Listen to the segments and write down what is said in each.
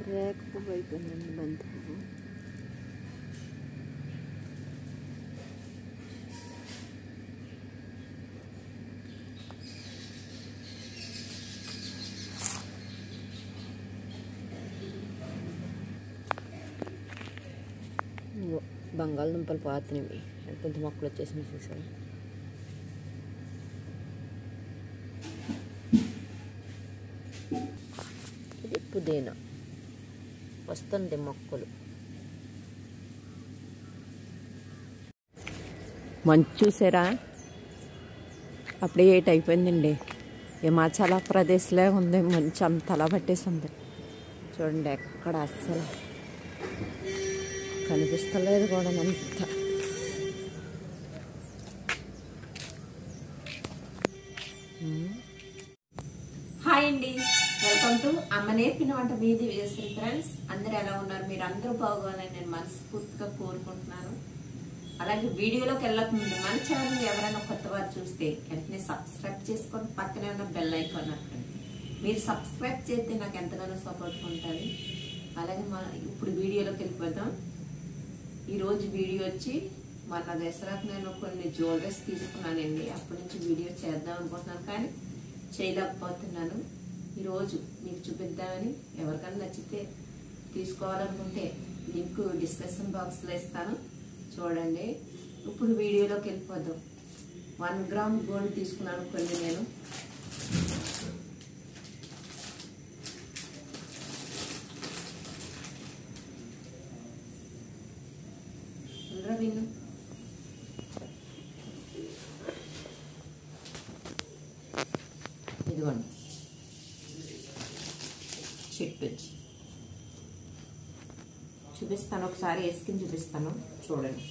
రేఖ పువ్వు అయిపోయిందండి బంతి పువ్వు ఇదిగో బంగాళదుంపలు పాతినవి ఎంత మొక్కలు వచ్చేసినాయి చూసారు ఇది పుదీనా వస్తుంది మొక్కలు మంచు చూసారా అప్పుడే ఏట్ అయిపోయిందండి హిమాచల ప్రదేశ్లో ఉంది మంచి అంతలా పట్టేసింది చూడండి ఎక్కడ అస్సలు కనిపిస్తలేదు కూడా అంత హాయ్ అండి వెల్కమ్ టు అమ్మ నేర్పిన వంట మీది విజయశ్రీ ఫ్రెండ్స్ అందరు ఎలా ఉన్నారు మీరు అందరూ బాగోవాలని నేను మనస్ఫూర్తిగా కోరుకుంటున్నాను అలాగే వీడియోలోకి వెళ్ళక ముందు మన ఛానల్ ఎవరైనా కొత్త వారు చూస్తే వెంటనే సబ్స్క్రైబ్ చేసుకొని పక్కనే ఉన్న బెల్ ఐకాన్ నొక్కండి మీరు సబ్స్క్రైబ్ చేస్తే నాకు ఎంతగానో సపోర్ట్ ఉంటుంది అలాగే మన ఇప్పుడు వీడియోలోకి వెళ్ళిపోదాం ఈరోజు వీడియో వచ్చి మన దసరాకు నేను కొన్ని జ్యువెలరీస్ తీసుకున్నానండి అప్పటి నుంచి వీడియో చేద్దాం అనుకుంటున్నాను కానీ చేయలేకపోతున్నాను ఈరోజు మీకు చూపిద్దామని ఎవరికైనా నచ్చితే తీసుకోవాలనుకుంటే లింక్ డిస్క్రిప్షన్ బాక్స్లో ఇస్తాను చూడండి ఇప్పుడు వీడియోలోకి వెళ్ళిపోదాం వన్ గ్రామ్ గోల్డ్ తీసుకున్నాను కొన్ని నేను ఉండరా విన్ను ఇదిగోండి చెట్టు వచ్చి చూపిస్తాను ఒకసారి వేసుకుని చూపిస్తాను చూడండి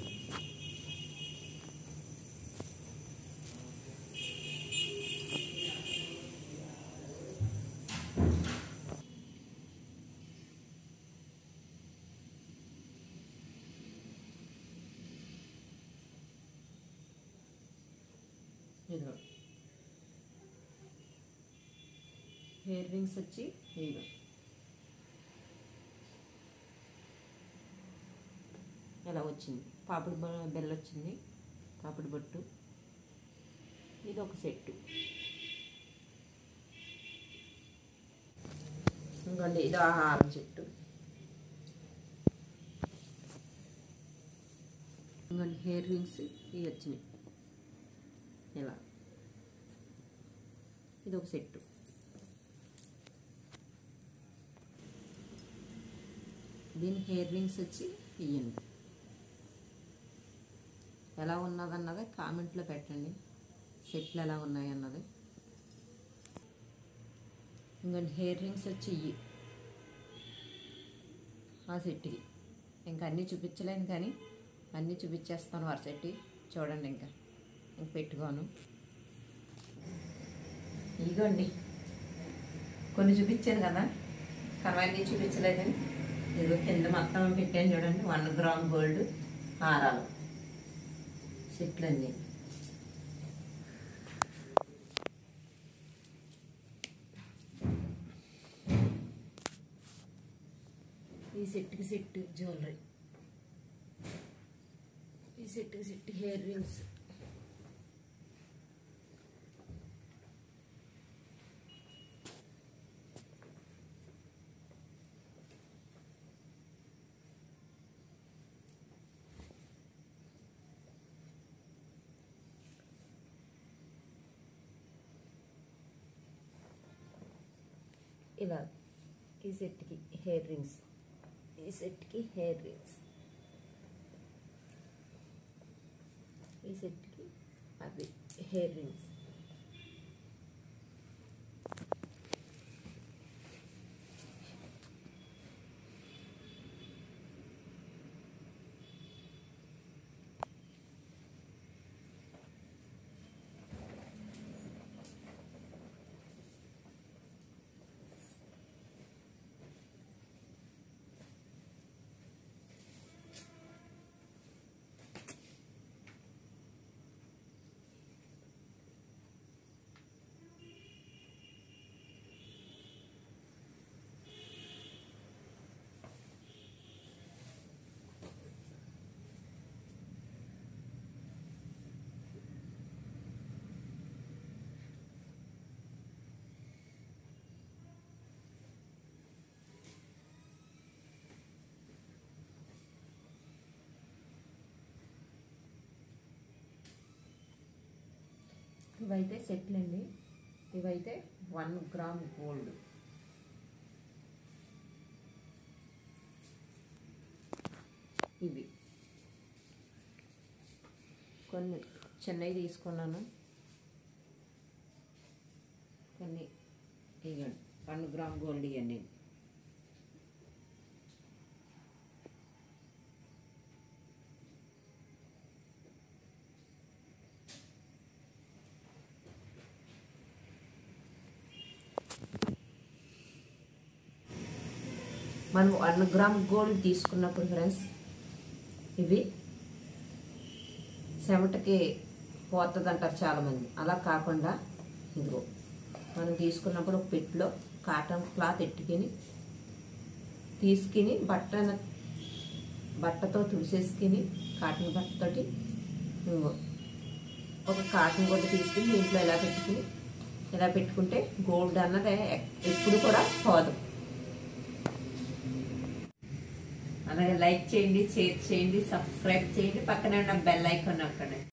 ఇదిగో హెయిర్ రింగ్స్ వచ్చి ఇదిగో ఇలా వచ్చింది పాపిడి బ- బెల్ల వచ్చింది పాపిడి బొట్టు ఇది ఒక సెట్టు ఇంకోండి ఇది ఆహారం చెట్టు ఇంకోండి హెయిర్ రింగ్స్ ఇవి వచ్చినాయి ఇలా ఇది ఒక సెట్టు దీని హెయిర్ రింగ్స్ వచ్చి ఇవ్వండి ఎలా ఉన్నదన్నది కామెంట్లో పెట్టండి సెట్లు ఎలా ఉన్నాయి అన్నది ఇంకొన్ని హెయిర్ రింగ్స్ వచ్చి ఇవి ఆ సెట్కి ఇంకా అన్నీ చూపించలేను కానీ అన్నీ చూపించేస్తాను వరసెట్టి చూడండి ఇంకా ఇంక పెట్టుకోను ఇదిగోండి కొన్ని చూపించాను కదా కానీ అన్నీ చూపించలేదని ఇదిగో కింద మొత్తం పెట్టాను చూడండి వన్ గ్రామ్ గోల్డ్ హారాలు సెట్లన్నీ ఈ సెట్కి సెట్ జ్యువెలరీ ఈ సెట్కి సెట్ హెయిర్ రింగ్స్ ఇలా ఈ సెట్కి హెయిర్ రింగ్స్ ఈ సెట్కి హెయిర్ రింగ్స్ ఈ సెట్కి అవి హెయిర్ రింగ్స్ ఇవైతే సెట్లు అండి ఇవైతే వన్ గ్రామ్ గోల్డ్ ఇవి కొన్ని చిన్నవి తీసుకున్నాను కొన్ని ఇవ్వండి వన్ గ్రామ్ గోల్డ్ ఇవన్నీ మనం వన్ గ్రామ్ గోల్డ్ తీసుకున్నప్పుడు ఫ్రెండ్స్ ఇవి చెమటకి పోతుంది అంటారు చాలామంది అలా కాకుండా ఇదిగో మనం తీసుకున్నప్పుడు ఒక పెట్టిలో కాటన్ క్లాత్ ఎట్టుకుని తీసుకుని బట్టన బట్టతో తుడిసేసుకుని కాటన్ బట్టతోటి ఇదిగో ఒక కాటన్ గుడ్డ తీసుకుని దీంట్లో ఇలా పెట్టుకుని ఇలా పెట్టుకుంటే గోల్డ్ అన్నది ఎప్పుడు కూడా పోదు అలాగే లైక్ చేయండి షేర్ చేయండి సబ్స్క్రైబ్ చేయండి పక్కనే ఉన్న బెల్ ఐకాన్ నొక్కండి